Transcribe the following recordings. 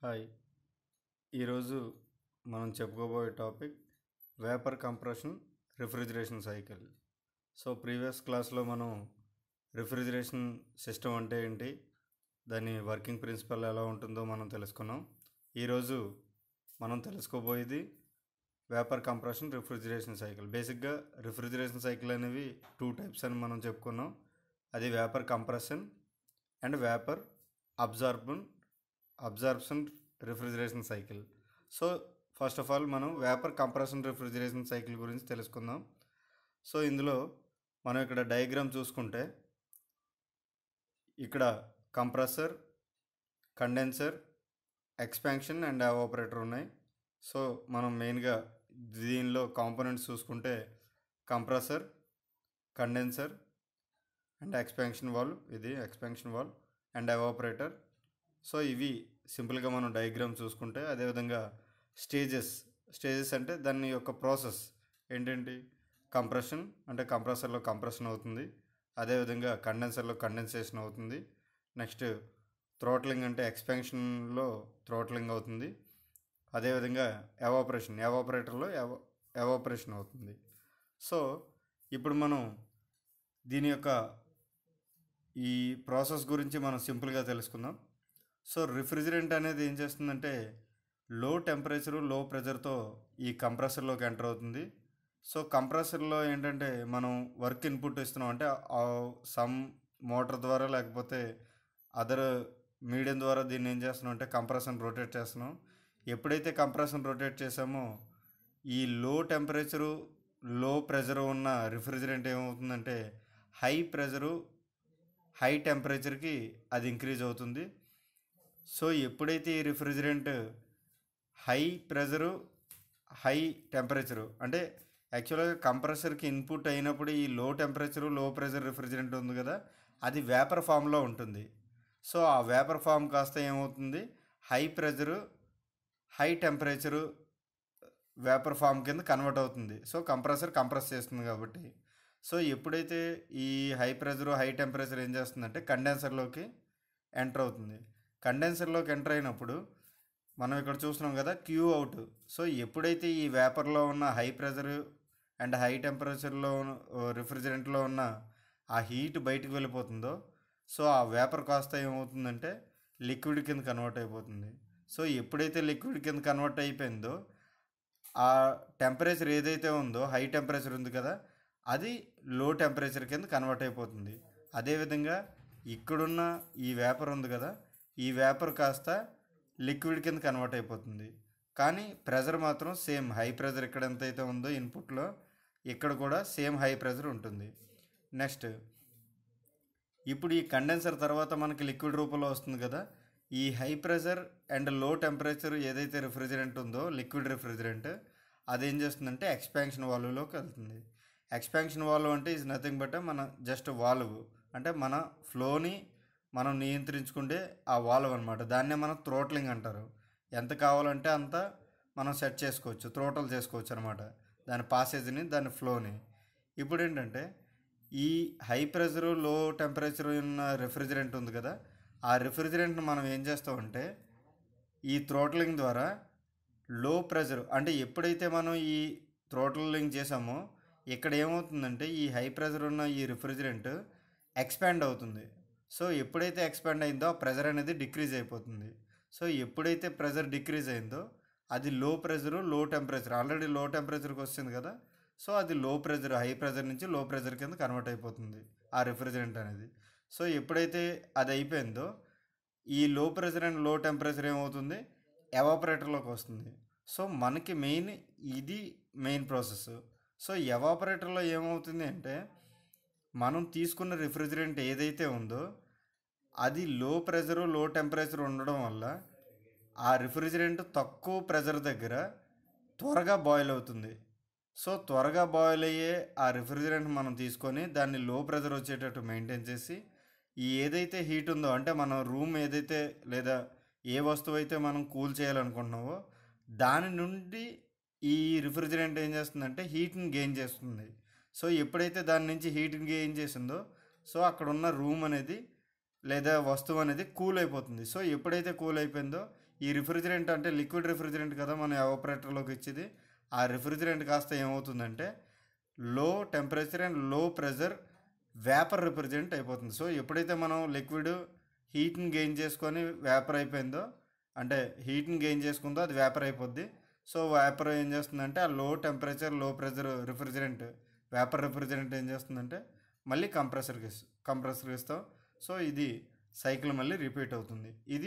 hi ఈరోజు మనం చెప్పుకోబోయే topic vapour compression refrigeration cycle so previous క్లాస్లో మనం రిఫ్రిజిరేషన్ సిస్టమ్ అంటే ఏంటి దాని వర్కింగ్ ప్రిన్సిపల్ ఎలా ఉంటుందో మనం తెలుసుకున్నాం ఈరోజు మనం తెలుసుకోబోయేది వేపర్ కంప్రెషన్ రిఫ్రిజిరేషన్ సైకిల్ బేసిక్గా రిఫ్రిజిరేషన్ సైకిల్ అనేవి టూ టైప్స్ అని మనం చెప్పుకున్నాం అది vapour compression and vapour absorption absorption refrigeration cycle so first of all మనం వేపర్ కంప్రెషన్ రిఫ్రిజిరేషన్ సైకిల్ గురించి తెలుసుకుందాం సో ఇందులో మనం ఇక్కడ డయాగ్రామ్ చూసుకుంటే ఇక్కడ compressor condenser expansion and evaporator ఉన్నాయి సో మనం మెయిన్గా దీనిలో కాంపోనెంట్స్ చూసుకుంటే compressor condenser and expansion valve ఇది expansion valve and evaporator so ఇవి సింపుల్గా మనం డయాగ్రామ్ చూసుకుంటే అదేవిధంగా స్టేజెస్ స్టేజెస్ అంటే దాని యొక్క ప్రాసెస్ ఏంటంటి కంప్రెషన్ అంటే కంప్రెసర్లో కంప్రెషన్ అవుతుంది అదేవిధంగా కండెన్సర్లో కండెన్సేషన్ అవుతుంది నెక్స్ట్ థ్రోట్లింగ్ అంటే ఎక్స్పాన్షన్లో థ్రోట్లింగ్ అవుతుంది అదేవిధంగా ఎవాపరేషన్ ఎవాపరేటర్లో ఎవ ఎవాపరేషన్ అవుతుంది సో ఇప్పుడు మనం దీని యొక్క ఈ ప్రాసెస్ గురించి మనం సింపుల్గా తెలుసుకుందాం సో రిఫ్రిజిరెంట్ అనేది ఏం చేస్తుందంటే లో టెంపరేచరు లో ప్రెజర్తో ఈ కంప్రెసర్లోకి ఎంటర్ అవుతుంది సో కంప్రెసర్లో ఏంటంటే మనం వర్క్ ఇన్పుట్ ఇస్తున్నాం అంటే సమ్ మోటార్ ద్వారా లేకపోతే అదర్ మీడియం ద్వారా దీన్ని ఏం చేస్తున్నాం అంటే కంప్రెషన్ రొటేట్ చేస్తున్నాం ఎప్పుడైతే కంప్రెషన్ రొటేట్ చేసామో ఈ లో టెంపరేచరు లో ప్రెజర్ ఉన్న రిఫ్రిజిరెంట్ ఏమవుతుందంటే హై ప్రెజరు హై టెంపరేచర్కి అది ఇంక్రీజ్ అవుతుంది సో ఎప్పుడైతే ఈ refrigerant high pressure high temperature అంటే యాక్చువల్గా కంప్రెసర్కి ఇన్పుట్ అయినప్పుడు ఈ లో టెంపరేచరు లో ప్రెజర్ రిఫ్రిజిరెంట్ ఉంది కదా అది వేపర్ ఫామ్లో ఉంటుంది సో ఆ వేపర్ ఫామ్ కాస్త ఏమవుతుంది high pressure high temperature vapour form కింద కన్వర్ట్ అవుతుంది సో కంప్రెసర్ కంప్రెస్ చేస్తుంది కాబట్టి సో ఎప్పుడైతే ఈ హై ప్రెజర్ హై టెంపరేచర్ ఏం చేస్తుందంటే కండెన్సర్లోకి ఎంటర్ అవుతుంది కండెన్సర్లోకి ఎంటర్ అయినప్పుడు మనం ఇక్కడ చూస్తున్నాం కదా క్యూ అవుట్ సో ఎప్పుడైతే ఈ వేపర్లో ఉన్న హై ప్రెజర్ అండ్ హై టెంపరేచర్లో రిఫ్రిజిరెంట్లో ఉన్న ఆ హీట్ బయటకు వెళ్ళిపోతుందో సో ఆ వేపర్ కాస్త ఏమవుతుందంటే లిక్విడ్ కింద కన్వర్ట్ అయిపోతుంది సో ఎప్పుడైతే లిక్విడ్ కింద కన్వర్ట్ అయిపోయిందో ఆ టెంపరేచర్ ఏదైతే ఉందో హై టెంపరేచర్ ఉంది కదా అది లో టెంపరేచర్ కింద కన్వర్ట్ అయిపోతుంది అదేవిధంగా ఇక్కడున్న ఈ వేపర్ ఉంది కదా ఈ వేపర్ కాస్త లిక్విడ్ కింద కన్వర్ట్ అయిపోతుంది కానీ ప్రెజర్ మాత్రం సేమ్ హై ప్రెజర్ ఇక్కడ ఎంత అయితే ఉందో ఇన్పుట్లో ఇక్కడ కూడా సేమ్ హై ప్రెజర్ ఉంటుంది నెక్స్ట్ ఇప్పుడు ఈ కండెన్సర్ తర్వాత మనకి లిక్విడ్ రూపంలో వస్తుంది కదా ఈ high pressure and low temperature ఏదైతే రిఫ్రిజిరెంట్ ఉందో లిక్విడ్ రిఫ్రిజిరెంట్ అదేం చేస్తుందంటే ఎక్స్పాన్షన్ వాల్వ్లోకి వెళ్తుంది ఎక్స్పాన్షన్ వాల్వ్ అంటే ఈజ్ నథింగ్ బట్ మన జస్ట్ వాల్వ్ అంటే మన ఫ్లోని మనం నియంత్రించుకుంటే ఆ వాల్వ్ అనమాట దాన్నే మనం థ్రోట్లింగ్ అంటారు ఎంత కావాలంటే అంత మనం సెట్ చేసుకోవచ్చు థ్రోటల్ చేసుకోవచ్చు అనమాట దాని పాసేజ్ని దాని ఫ్లోని ఇప్పుడు ఏంటంటే ఈ హై ప్రెషరు లో టెంపరేచర్ ఉన్న రిఫ్రిజిరెంట్ ఉంది కదా ఆ రిఫ్రిజిరెంట్ని మనం ఏం చేస్తామంటే ఈ థ్రోట్లింగ్ ద్వారా లో ప్రెషర్ అంటే ఎప్పుడైతే మనం ఈ థ్రోట్లింగ్ చేసామో ఇక్కడ ఏమవుతుందంటే ఈ హై ప్రెషర్ ఉన్న ఈ రిఫ్రిజిరెంట్ ఎక్స్పాండ్ అవుతుంది సో ఎప్పుడైతే ఎక్స్పాండ్ అయిందో ఆ ప్రెజర్ అనేది డిక్రీజ్ అయిపోతుంది సో ఎప్పుడైతే ప్రెజర్ డిక్రీజ్ అయిందో అది లో ప్రెజరు లో టెంపరేచర్ ఆల్రెడీ లో టెంపరేచర్కి వస్తుంది కదా సో అది లో ప్రెజర్ హై ప్రెజర్ నుంచి లో ప్రెజర్ కింద కన్వర్ట్ అయిపోతుంది ఆ రిఫ్రిజిరెంట్ అనేది సో ఎప్పుడైతే అది అయిపోయిందో ఈ లో ప్రెజర్ అండ్ లో టెంపరేచర్ ఏమవుతుంది ఎవాపరేటర్లోకి వస్తుంది సో మనకి మెయిన్ ఇది మెయిన్ ప్రాసెస్ సో ఎవాపరేటర్లో ఏమవుతుంది అంటే మనం తీసుకున్న రిఫ్రిజిరెంట్ ఏదైతే ఉందో అది లో ప్రెజరు లో టెంపరేచర్ ఉండడం వల్ల ఆ రిఫ్రిజిరెంట్ తక్కువ ప్రెజర్ దగ్గర త్వరగా బాయిల్ అవుతుంది సో త్వరగా బాయిల్ అయ్యే ఆ రిఫ్రిజిరెంట్ మనం తీసుకొని దాన్ని లో ప్రెజర్ వచ్చేటట్టు మెయింటైన్ చేసి ఈ ఏదైతే హీట్ ఉందో అంటే మన రూమ్ ఏదైతే లేదా ఏ వస్తువు అయితే మనం కూల్ చేయాలనుకుంటున్నామో దాని నుండి ఈ రిఫ్రిజిరెంట్ ఏం చేస్తుందంటే హీట్ని గెయిన్ చేస్తుంది సో ఎప్పుడైతే దాని నుంచి హీట్ని గెయిన్ చేసిందో సో అక్కడ ఉన్న రూమ్ అనేది లేదా వస్తువు అనేది కూల్ అయిపోతుంది సో ఎప్పుడైతే కూల్ అయిపోయిందో ఈ రిఫ్రిజిరెంట్ అంటే లిక్విడ్ రిఫ్రిజిరెంట్ కదా మన ఎవాపరేటర్లోకి ఇచ్చేది ఆ రిఫ్రిజిరెంట్ కాస్త ఏమవుతుందంటే low temperature and low pressure vapour refrigerant అయిపోతుంది సో ఎప్పుడైతే మనం లిక్విడ్ హీట్ని గెయిన్ చేసుకొని వేపర్ అయిపోయిందో అంటే హీట్ని గెయిన్ చేసుకుందో అది వేపర్ అయిపోద్ది సో వేపర్ ఏం చేస్తుందంటే ఆ లో టెంపరేచర్ లో ప్రెషర్ రిఫ్రిజిరెంట్ వేపర్ రిఫ్రిజిరెంట్ ఏం చేస్తుందంటే మళ్ళీ కంప్రెసర్కి ఇస్తాం కంప్రెసర్కి ఇస్తాం సో ఇది సైకిల్ మళ్ళీ రిపీట్ అవుతుంది ఇది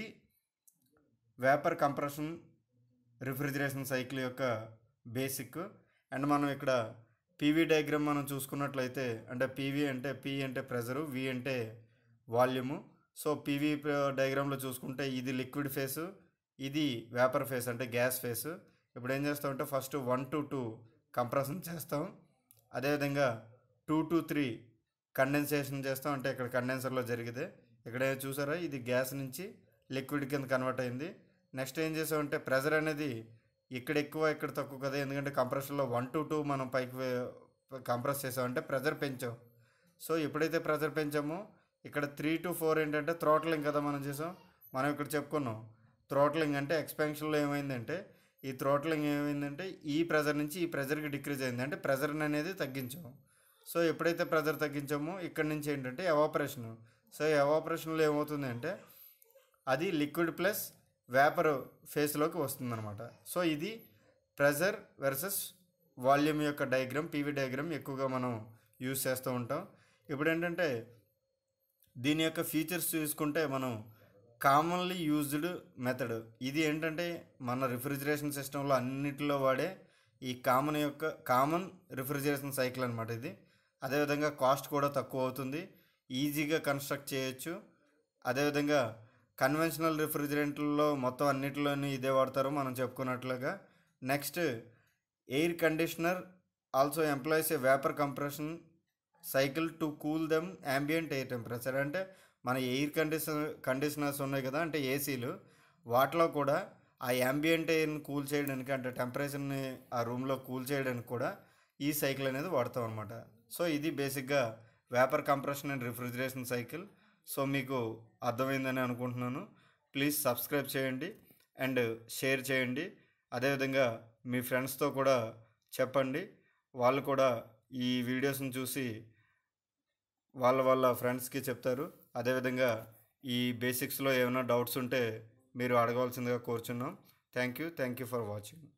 వేపర్ కంప్రెషన్ రిఫ్రిజిరేషన్ సైకిల్ యొక్క బేసిక్ అండ్ మనం ఇక్కడ పీవీ డయాగ్రామ్ మనం చూసుకున్నట్లయితే అంటే పీవీ అంటే పి అంటే ప్రెజరు వి అంటే వాల్యూము సో పీవీ డయాగ్రామ్లో చూసుకుంటే ఇది లిక్విడ్ ఫేస్ ఇది వేపర్ ఫేస్ అంటే గ్యాస్ ఫేస్ ఇప్పుడు ఏం చేస్తామంటే first one to two compression చేస్తాం అదేవిధంగా టూ టు త్రీ కండెన్సేషన్ చేస్తాం అంటే ఇక్కడ కండెన్సర్లో జరిగితే ఇక్కడ చూసారా ఇది గ్యాస్ నుంచి లిక్విడ్ కింద కన్వర్ట్ అయింది నెక్స్ట్ ఏం చేసామంటే ప్రెజర్ అనేది ఇక్కడ ఎక్కువ ఇక్కడ తక్కువ కదా ఎందుకంటే కంప్రెషన్లో వన్ టు టూ మనం పైకి కంప్రెస్ చేసామంటే ప్రెజర్ పెంచాం సో ఎప్పుడైతే ప్రెజర్ పెంచామో ఇక్కడ త్రీ టు ఫోర్ ఏంటంటే థ్రోట్లింగ్ కదా మనం చేసాం మనం ఇక్కడ చెప్పుకున్నాం థ్రోట్లింగ్ అంటే ఎక్స్పెన్షన్లో ఏమైందంటే ఈ థ్రోట్లింగ్ ఏమైందంటే ఈ ప్రెజర్ నుంచి ఈ ప్రెజర్కి డిక్రీజ్ అయింది అంటే ప్రెజర్ అనేది తగ్గించాం సో ఎప్పుడైతే ప్రెజర్ తగ్గించామో ఇక్కడ నుంచి ఏంటంటే ఎవాపరేషన్ సో ఎవాపరేషన్లో ఏమవుతుంది అంటే అది లిక్విడ్ ప్లస్ వేపర్ ఫేస్లోకి వస్తుందన్నమాట సో ఇది ప్రెజర్ వర్సెస్ వాల్యూమ్ యొక్క డయాగ్రామ్ పీవీ డయాగ్రామ్ ఎక్కువగా మనం యూజ్ చేస్తూ ఉంటాం ఇప్పుడు ఏంటంటే దీని యొక్క ఫీచర్స్ చూసుకుంటే మనం కామన్లీ యూజ్డ్ మెథడ్ ఇది ఏంటంటే మన రిఫ్రిజిరేషన్ సిస్టంలో అన్నిటిలో వాడే ఈ కామన్ యొక్క కామన్ రిఫ్రిజిరేషన్ సైకిల్ అనమాట ఇది అదేవిధంగా కాస్ట్ కూడా తక్కువ అవుతుంది ఈజీగా కన్స్ట్రక్ట్ చేయొచ్చు అదేవిధంగా కన్వెన్షనల్ రిఫ్రిజిరెంట్లలో మొత్తం అన్నిటిలోని ఇదే వాడతారు మనం చెప్పుకున్నట్లుగా next air conditioner also employees a vapour compression cycle to cool them ambient air temperature అంటే మన ఎయిర్ కండిషన్ కండిషనర్స్ ఉన్నాయి కదా అంటే ఏసీలు వాటిలో కూడా ఆ యాంబియంట్ ఎయిర్ని కూల్ చేయడానికి అంటే టెంపరేచర్ని ఆ రూమ్లో కూల్ చేయడానికి కూడా ఈ సైకిల్ అనేది వాడతాం అనమాట సో ఇది బేసిక్గా vapour compression and refrigeration cycle so మీకు అర్థమైందని అనుకుంటున్నాను ప్లీజ్ సబ్స్క్రైబ్ చేయండి అండ్ షేర్ చేయండి అదేవిధంగా మీ ఫ్రెండ్స్తో కూడా చెప్పండి వాళ్ళు కూడా ఈ వీడియోస్ని చూసి వాళ్ళ వాళ్ళ ఫ్రెండ్స్కి చెప్తారు అదేవిధంగా ఈ బేసిక్స్లో ఏమైనా డౌట్స్ ఉంటే మీరు అడగవలసిందిగా కోరుచున్నాం thank you thank you for watching